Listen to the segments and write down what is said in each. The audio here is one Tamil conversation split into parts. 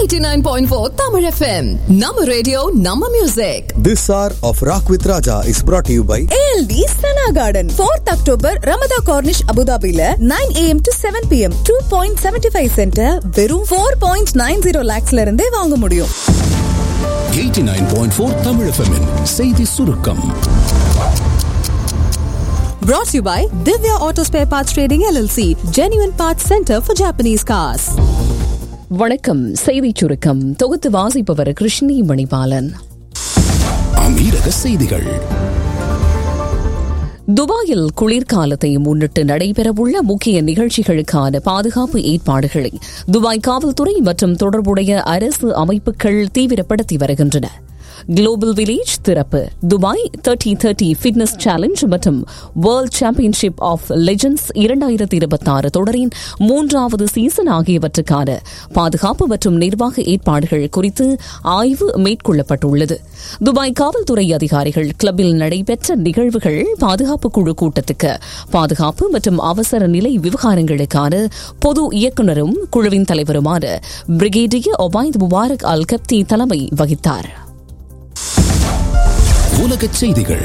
89.4 Tamil FM. Nama radio, Nama music. This hour of Rock with Raja is brought to you by ALD Sana Garden 4th October Ramada Cornish Abu Dhabiல 9 am to 7 pm 2.75 சென்ட வெறும் 4.90 lakhsல இருந்தே வாங்க முடியும் 89.4 Tamil FM -இன் செய்தி சுருக்கம் brought to you by Divya Auto Spare Parts Trading LLC Genuine Parts Center for Japanese Cars வணக்கம் செய்திச் சுருக்கம் தொகுத்து வாசிப்பவர் கிருஷ்ணி மணிபாலன் அமீரக செய்திகள் துபாயில் குளிர்காலத்தை முன்னிட்டு நடைபெறவுள்ள முக்கிய நிகழ்ச்சிகளுக்கான பாதுகாப்பு ஏற்பாடுகளை துபாய் காவல்துறை மற்றும் தொடர்புடைய அரசு அமைப்புகள் தீவிரப்படுத்தி வருகின்றன குளோபல் வில்லேஜ் திறப்பு Dubai thirty thirty fitness challenge மற்றும் வேர்ல்ட் சாம்பியன்ஷிப் ஆஃப் லெஜண்ட்ஸ் இரண்டாயிரத்தி இருபத்தி ஆறு தொடரின் மூன்றாவது சீசன் ஆகியவற்றுக்கான பாதுகாப்பு மற்றும் நிர்வாக ஏற்பாடுகள் குறித்து ஆய்வு மேற்கொள்ளப்பட்டுள்ளது துபாய் காவல்துறை அதிகாரிகள் கிளப்பில் நடைபெற்ற நிகழ்வுகள் பாதுகாப்பு குழு கூட்டத்துக்கு பாதுகாப்பு மற்றும் அவசர நிலை விவகாரங்களுக்கான பொது இயக்குநரும் குழுவின் தலைவருமான பிரிகேடியர் ஒபாய்த் முபாரக் அல் கப்தி தலைமை வகித்தார் உலகச் செய்திகள்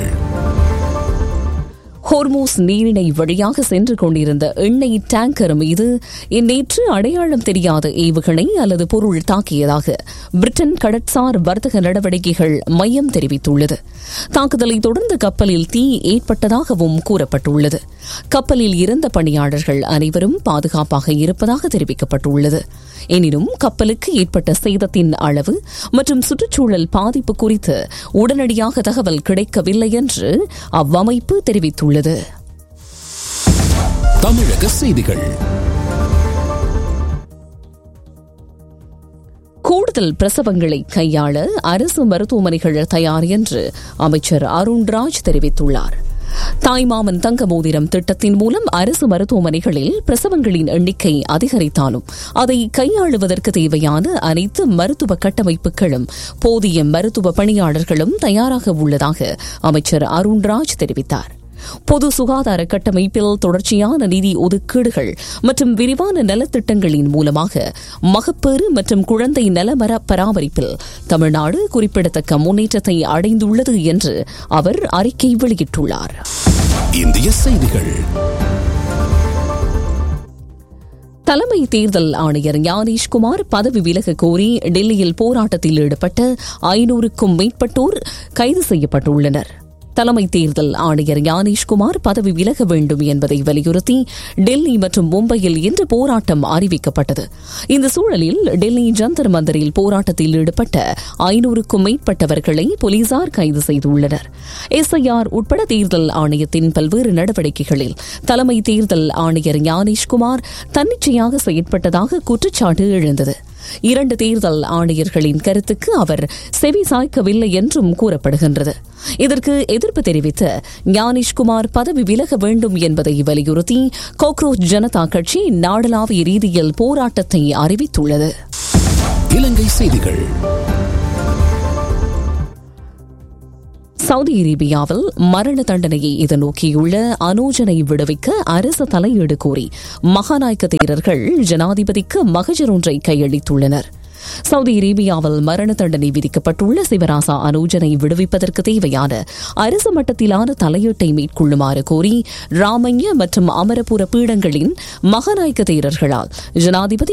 ஹோர்மோஸ் நீரிணை வழியாக சென்று கொண்டிருந்த எண்ணெய் டேங்கர் மீது நேற்று அடையாளம் தெரியாத ஏவுகணை அல்லது பொருள் தாக்கியதாக பிரிட்டன் கடற்சார் வர்த்தக நடவடிக்கைகள் மையம் தெரிவித்துள்ளது தாக்குதலை தொடர்ந்து கப்பலில் தீ ஏற்பட்டதாகவும் கூறப்பட்டுள்ளது கப்பலில் இருந்த பணியாளர்கள் அனைவரும் பாதுகாப்பாக இருப்பதாக தெரிவிக்கப்பட்டுள்ளது எனினும் கப்பலுக்கு ஏற்பட்ட சேதத்தின் அளவு மற்றும் சுற்றுச்சூழல் பாதிப்பு குறித்து உடனடியாக தகவல் கிடைக்கவில்லை என்று அவ்வமைப்பு தெரிவித்துள்ளது தமிழக செய்திகள் கூடுதல் பிரசவங்களை கையாள அரசு மருத்துவமனைகள் தயார் என்று அமைச்சர் அருண்ராஜ் தெரிவித்துள்ளார் தாய்மாமன் தங்க மோதிரம் திட்டத்தின் மூலம் அரசு மருத்துவமனைகளில் பிரசவங்களின் எண்ணிக்கை அதிகரித்தாலும் அதை கையாளுவதற்கு தேவையான அனைத்து மருத்துவ கட்டமைப்புகளும் போதிய மருத்துவ பணியாளர்களும் தயாராக உள்ளதாக அமைச்சர் அருண்ராஜ் தெரிவித்தார் பொது சுகாதார கட்டமைப்பில் தொடர்ச்சியான நிதி ஒதுக்கீடுகள் மற்றும் விரிவான நலத்திட்டங்களின் மூலமாக மகப்பேறு மற்றும் குழந்தை நலமர பராமரிப்பில் தமிழ்நாடு குறிப்பிடத்தக்க முன்னேற்றத்தை அடைந்துள்ளது என்று அவர் அறிக்கை வெளியிட்டுள்ளார் இந்திய செய்திகள் தலைமை தேர்தல் ஆணையர் ஞானேஷ்குமார் பதவி விலக கோரி டெல்லியில் போராட்டத்தில் ஈடுபட்ட ஐநூறுக்கும் மேற்பட்டோர் கைது செய்யப்பட்டுள்ளனர் தலைமை தேர்தல் ஆணையர் ஞானேஷ்குமார் பதவி விலக வேண்டும் என்பதை வலியுறுத்தி டெல்லி மற்றும் மும்பையில் இன்று போராட்டம் அறிவிக்கப்பட்டது இந்த சூழலில் டெல்லி ஜந்தர் மந்தரில் போராட்டத்தில் ஈடுபட்ட ஐநூறுக்கும் மேற்பட்டவர்களை போலீசார் கைது செய்துள்ளனர் எஸ்ஐஆர் உட்பட தேர்தல் ஆணையத்தின் பல்வேறு நடவடிக்கைகளில் தலைமை தேர்தல் ஆணையர் ஞானேஷ்குமார் தன்னிச்சையாக செயற்பட்டதாக குற்றச்சாட்டு எழுந்தது இரண்டு தேர்தல் ஆணையர்களின் கருத்துக்கு அவர் செவி சாய்க்கவில்லை என்றும் கூறப்படுகின்றது இதற்கு எதிர்ப்பு தெரிவித்து ஞானேஷ்குமார் பதவி விலக வேண்டும் என்பதை வலியுறுத்தி கோக்ரோச் ஜனதா கட்சி நாடளாவிய ரீதியில் போராட்டத்தை அறிவித்துள்ளது இலங்கை செய்திகள் சவுதி அரேபியாவில் மரண தண்டனையை எதிர்நோக்கியுள்ள அனோஜனை விடுவிக்க அரசு தலையீடு கோரி மகாநாயக்க தேரர்கள் ஜனாதிபதிக்கு மகஜர் ஒன்றை கையளித்துள்ளனர் சவுதி அரேபியாவில் மரண தண்டனை விதிக்கப்பட்டுள்ள சிவராசா அனோஜனை விடுவிப்பதற்கு தேவையான அரசு மட்டத்திலான தலையீட்டை மேற்கொள்ளுமாறு கோரி ராமய்ய மற்றும் அமரபுர பீடங்களின் மகாநாயக்க தேரர்களால் ஜனாதிபதி